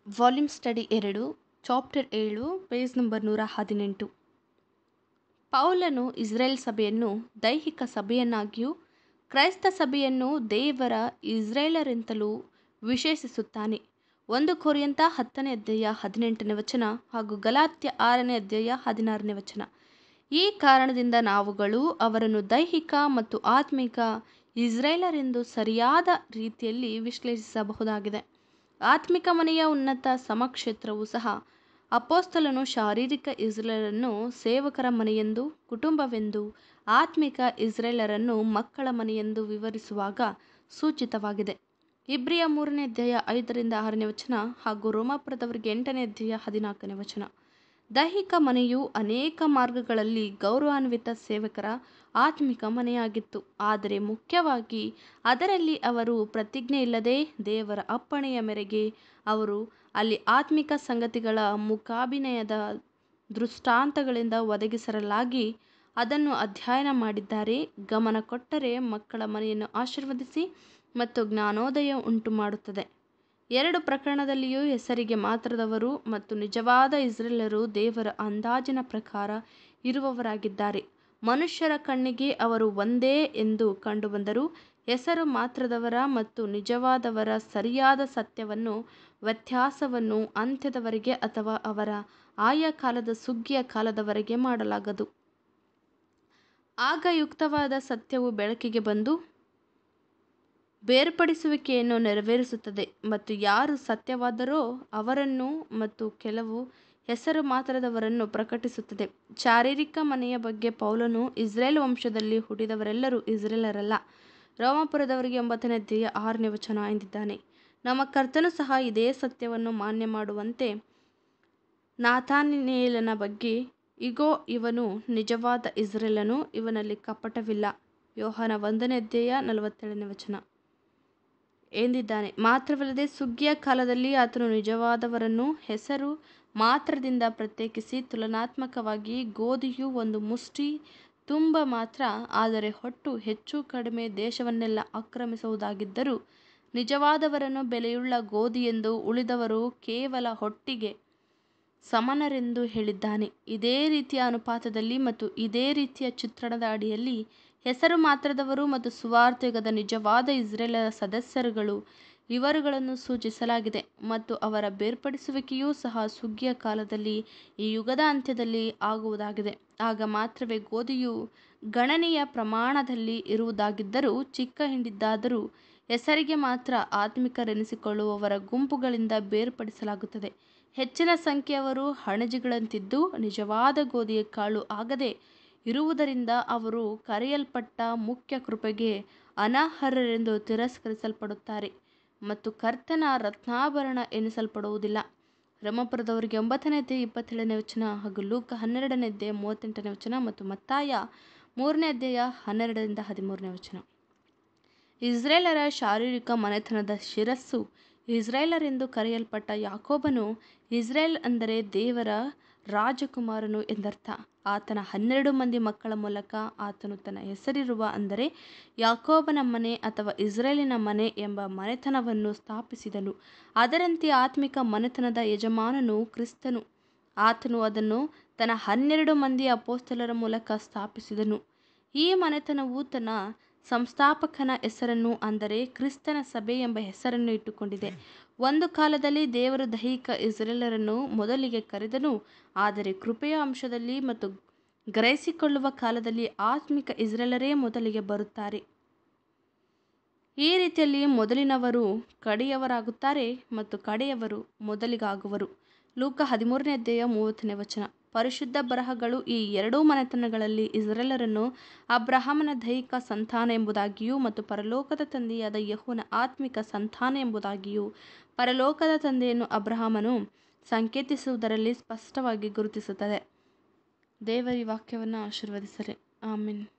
volume study ಎರಡು chapter ಏಳು page number ನೂರ ಹದಿನೆಂಟು ಪೌಲನು ಇಸ್ರೇಲ್ ಸಭೆಯನ್ನು ದೈಹಿಕ ಸಭೆಯನ್ನಾಗಿಯೂ ಕ್ರೈಸ್ತ ಸಭೆಯನ್ನು ದೇವರ ಇಸ್ರೇಲರಿಂತಲೂ ವಿಶೇಷಿಸುತ್ತಾನೆ ಒಂದು ಕೊರಿಯಂತ ಹತ್ತನೇ ಅಧ್ಯಾಯ ಹದಿನೆಂಟನೇ ವಚನ ಹಾಗೂ ಗಲಾತ್ಯ ಆರನೇ ಅಧ್ಯಾಯ ಹದಿನಾರನೇ ವಚನ ಈ ಕಾರಣದಿಂದ ನಾವುಗಳು ಅವರನ್ನು ದೈಹಿಕ ಮತ್ತು ಆತ್ಮಿಕ ಇಸ್ರೇಲರೆಂದು ಸರಿಯಾದ ರೀತಿಯಲ್ಲಿ ವಿಶ್ಲೇಷಿಸಬಹುದಾಗಿದೆ ಆತ್ಮಿಕ ಮನೆಯ ಉನ್ನತ ಸಮಕ್ಷೇತ್ರವು ಸಹ ಅಪೋಸ್ತಲನು ಶಾರೀರಿಕ ಇಸ್ರೇಲರನ್ನು ಸೇವಕರ ಮನೆಯೆಂದು ಕುಟುಂಬವೆಂದು ಆತ್ಮಿಕ ಇಸ್ರೇಲರನ್ನು ಮಕ್ಕಳ ಮನೆಯೆಂದು ವಿವರಿಸುವಾಗ ಸೂಚಿತವಾಗಿದೆ ಇಬ್ರಿಯ ಮೂರನೇ ಅಧ್ಯಾಯ ಐದರಿಂದ ಆರನೇ ವಚನ ಹಾಗೂ ರೋಮಾಪುರದವರಿಗೆ ಎಂಟನೇ ಅಧ್ಯಾಯ ಹದಿನಾಲ್ಕನೇ ವಚನ ದೈಹಿಕ ಮನೆಯು ಅನೇಕ ಮಾರ್ಗಗಳಲ್ಲಿ ಗೌರವಾನ್ವಿತ ಸೇವಕರ ಆತ್ಮಿಕ ಮನೆಯಾಗಿತ್ತು ಆದರೆ ಮುಖ್ಯವಾಗಿ ಅದರಲ್ಲಿ ಅವರು ಪ್ರತಿಜ್ಞೆ ಇಲ್ಲದೆ ದೇವರ ಅಪ್ಪಣೆಯ ಮೇರೆಗೆ ಅವರು ಅಲ್ಲಿ ಆತ್ಮಿಕ ಸಂಗತಿಗಳ ಮುಖಾಭಿನಯದ ದೃಷ್ಟಾಂತಗಳಿಂದ ಒದಗಿಸಲಾಗಿ ಅದನ್ನು ಅಧ್ಯಯನ ಮಾಡಿದ್ದಾರೆ ಗಮನ ಕೊಟ್ಟರೆ ಮಕ್ಕಳ ಮನೆಯನ್ನು ಆಶೀರ್ವದಿಸಿ ಮತ್ತು ಜ್ಞಾನೋದಯ ಉಂಟು ಮಾಡುತ್ತದೆ ಎರಡು ಪ್ರಕರಣದಲ್ಲಿಯೂ ಹೆಸರಿಗೆ ಮಾತ್ರದವರು ಮತ್ತು ನಿಜವಾದ ಇಸ್ರೇಲರು ದೇವರ ಅಂದಾಜಿನ ಪ್ರಕಾರ ಇರುವವರಾಗಿದ್ದಾರೆ ಮನುಷ್ಯರ ಕಣ್ಣಿಗೆ ಅವರು ಒಂದೇ ಎಂದು ಕಂಡುಬಂದರೂ ಹೆಸರು ಮಾತ್ರದವರ ಮತ್ತು ನಿಜವಾದವರ ಸರಿಯಾದ ಸತ್ಯವನ್ನು ವ್ಯತ್ಯಾಸವನ್ನು ಅಂತ್ಯದವರೆಗೆ ಅಥವಾ ಅವರ ಆಯಾ ಕಾಲದ ಸುಗ್ಗಿಯ ಕಾಲದವರೆಗೆ ಮಾಡಲಾಗದು ಆಗ ಯುಕ್ತವಾದ ಸತ್ಯವು ಬೆಳಕಿಗೆ ಬಂದು ಬೇರ್ಪಡಿಸುವಿಕೆಯನ್ನು ನೆರವೇರಿಸುತ್ತದೆ ಮತ್ತು ಯಾರು ಸತ್ಯವಾದರೋ ಅವರನ್ನು ಮತ್ತು ಕೆಲವು ಹೆಸರು ಮಾತ್ರದವರನ್ನು ಪ್ರಕಟಿಸುತ್ತದೆ ಶಾರೀರಿಕ ಮನೆಯ ಬಗ್ಗೆ ಪೌಲನು ಇಸ್ರೇಲ್ ವಂಶದಲ್ಲಿ ಹುಟ್ಟಿದವರೆಲ್ಲರೂ ಇಸ್ರೇಲರಲ್ಲ ರೋಮಾಪುರದವರಿಗೆ ಒಂಬತ್ತನೇ ಅಧ್ಯಾಯ ಆರನೇ ವಚನ ಎಂದಿದ್ದಾನೆ ನಮ್ಮ ಕರ್ತನು ಸಹ ಇದೇ ಸತ್ಯವನ್ನು ಮಾನ್ಯ ಮಾಡುವಂತೆ ನಾಥಾನಿನೇಲನ ಬಗ್ಗೆ ಇಗೋ ಇವನು ನಿಜವಾದ ಇಸ್ರೇಲನು ಇವನಲ್ಲಿ ಕಪಟವಿಲ್ಲ ಯೋಹಾನ ಒಂದನೇ ಅಧ್ಯಾಯ ನಲವತ್ತೇಳನೇ ವಚನ ಎಂದಿದ್ದಾನೆ ಮಾತ್ರವಲ್ಲದೆ ಸುಗ್ಗಿಯ ಕಾಲದಲ್ಲಿ ಆತನು ನಿಜವಾದವರನ್ನು ಹೆಸರು ಮಾತ್ರದಿಂದ ಪ್ರತ್ಯೇಕಿಸಿ ತುಲನಾತ್ಮಕವಾಗಿ ಗೋಧಿಯು ಒಂದು ಮುಷ್ಟಿ ತುಂಬ ಮಾತ್ರ ಆದರೆ ಹೊಟ್ಟು ಹೆಚ್ಚು ಕಡಿಮೆ ದೇಶವನ್ನೆಲ್ಲ ಆಕ್ರಮಿಸುವುದಾಗಿದ್ದರೂ ನಿಜವಾದವರನ್ನು ಬೆಲೆಯುಳ್ಳ ಗೋಧಿಯೆಂದು ಉಳಿದವರು ಕೇವಲ ಹೊಟ್ಟಿಗೆ ಸಮನರೆಂದು ಹೇಳಿದ್ದಾನೆ ಇದೇ ರೀತಿಯ ಅನುಪಾತದಲ್ಲಿ ಮತ್ತು ಇದೇ ರೀತಿಯ ಚಿತ್ರಣದ ಅಡಿಯಲ್ಲಿ ಹೆಸರು ಮಾತ್ರದವರು ಮತ್ತು ಸುವಾರ್ತೆಯುಗದ ನಿಜವಾದ ಇಸ್ರೇಲರ ಸದಸ್ಯರುಗಳು ಇವರುಗಳನ್ನು ಸೂಚಿಸಲಾಗಿದೆ ಮತ್ತು ಅವರ ಬೇರ್ಪಡಿಸುವಿಕೆಯೂ ಸಹ ಸುಗ್ಗಿಯ ಕಾಲದಲ್ಲಿ ಈ ಯುಗದ ಅಂತ್ಯದಲ್ಲಿ ಆಗುವುದಾಗಿದೆ ಆಗ ಮಾತ್ರವೇ ಗೋಧಿಯು ಗಣನೀಯ ಪ್ರಮಾಣದಲ್ಲಿ ಇರುವುದಾಗಿದ್ದರೂ ಚಿಕ್ಕ ಹಿಂಡಿದ್ದಾದರೂ ಹೆಸರಿಗೆ ಮಾತ್ರ ಆತ್ಮಿಕರೆನಿಸಿಕೊಳ್ಳುವವರ ಗುಂಪುಗಳಿಂದ ಬೇರ್ಪಡಿಸಲಾಗುತ್ತದೆ ಹೆಚ್ಚಿನ ಸಂಖ್ಯೆಯವರು ಹಣಜಿಗಳಂತಿದ್ದು ನಿಜವಾದ ಗೋಧಿಯ ಕಾಳು ಆಗದೆ ಇರುವುದರಿಂದ ಅವರು ಕರೆಯಲ್ಪಟ್ಟ ಮುಖ್ಯ ಕೃಪೆಗೆ ಅನರ್ಹರೆಂದು ತಿರಸ್ಕರಿಸಲ್ಪಡುತ್ತಾರೆ ಮತ್ತು ಕರ್ತನ ರತ್ನಾಭರಣ ಎನಿಸಲ್ಪಡುವುದಿಲ್ಲ ರಮಪುರದವರಿಗೆ ಒಂಬತ್ತನೇ ಅಧ್ಯಾಯ ಇಪ್ಪತ್ತೇಳನೇ ವಚನ ಹಾಗೂ ಲೂಕ ಹನ್ನೆರಡನೇ ಅಧ್ಯಾಯ ಮೂವತ್ತೆಂಟನೇ ವಚನ ಮತ್ತು ಮತ್ತಾಯ ಮೂರನೇ ಅಧ್ಯಾಯ ಹನ್ನೆರಡರಿಂದ ಹದಿಮೂರನೇ ವಚನ ಇಸ್ರೇಲರ ಶಾರೀರಿಕ ಮನೆತನದ ಶಿರಸ್ಸು ಇಸ್ರೇಲರೆಂದು ಕರೆಯಲ್ಪಟ್ಟ ಯಾಕೋಬನು ಇಸ್ರೇಲ್ ಅಂದರೆ ದೇವರ ರಾಜಕುಮಾರನು ಎಂದರ್ಥ ಆತನ ಹನ್ನೆರಡು ಮಂದಿ ಮಕ್ಕಳ ಮೂಲಕ ಆತನು ತನ್ನ ಹೆಸರಿರುವ ಅಂದರೆ ಯಾಕೋಬನ ಮನೆ ಅಥವಾ ಇಸ್ರೇಲಿನ ಮನೆ ಎಂಬ ಮನೆತನವನ್ನು ಸ್ಥಾಪಿಸಿದನು ಅದರಂತೆ ಆತ್ಮಿಕ ಮನೆತನದ ಯಜಮಾನನು ಕ್ರಿಸ್ತನು ಆತನು ಅದನ್ನು ತನ್ನ ಹನ್ನೆರಡು ಮಂದಿ ಅಪೋಸ್ತಲರ ಮೂಲಕ ಸ್ಥಾಪಿಸಿದನು ಈ ಮನೆತನವು ತನ್ನ ಸಂಸ್ಥಾಪಕನ ಹೆಸರನ್ನು ಅಂದರೆ ಕ್ರಿಸ್ತನ ಸಭೆ ಎಂಬ ಹೆಸರನ್ನು ಇಟ್ಟುಕೊಂಡಿದೆ ಒಂದು ಕಾಲದಲ್ಲಿ ದೇವರು ದೈಹಿಕ ಇಸ್ರೇಲರನ್ನು ಮೊದಲಿಗೆ ಕರೆದನು ಆದರೆ ಕೃಪೆಯ ಅಂಶದಲ್ಲಿ ಮತ್ತು ಗ್ರಹಿಸಿಕೊಳ್ಳುವ ಕಾಲದಲ್ಲಿ ಆತ್ಮಿಕ ಇಸ್ರೇಲರೇ ಮೊದಲಿಗೆ ಬರುತ್ತಾರೆ ಈ ರೀತಿಯಲ್ಲಿ ಮೊದಲಿನವರು ಕಡೆಯವರಾಗುತ್ತಾರೆ ಮತ್ತು ಕಡೆಯವರು ಮೊದಲಿಗಾಗುವರು ಲೂಕ ಹದಿಮೂರನೇ ಅಧ್ಯಾಯ ಮೂವತ್ತನೇ ವಚನ ಪರಿಶುದ್ಧ ಬರಹಗಳು ಈ ಎರಡೂ ಮನೆತನಗಳಲ್ಲಿ ಇಸ್ರೇಲರನ್ನು ಅಬ್ರಹಾಮನ ದೈಹಿಕ ಸಂತಾನ ಎಂಬುದಾಗಿಯೂ ಮತ್ತು ಪರಲೋಕದ ತಂದೆಯಾದ ಯಹುನ ಆತ್ಮಿಕ ಸಂತಾನ ಎಂಬುದಾಗಿಯೂ ಪರಲೋಕದ ತಂದೆಯನ್ನು ಅಬ್ರಹಾಮನು ಸಂಕೇತಿಸುವುದರಲ್ಲಿ ಸ್ಪಷ್ಟವಾಗಿ ಗುರುತಿಸುತ್ತದೆ ದೇವರ ವಾಕ್ಯವನ್ನು ಆಶೀರ್ವದಿಸಲಿ ಆಮೀನ್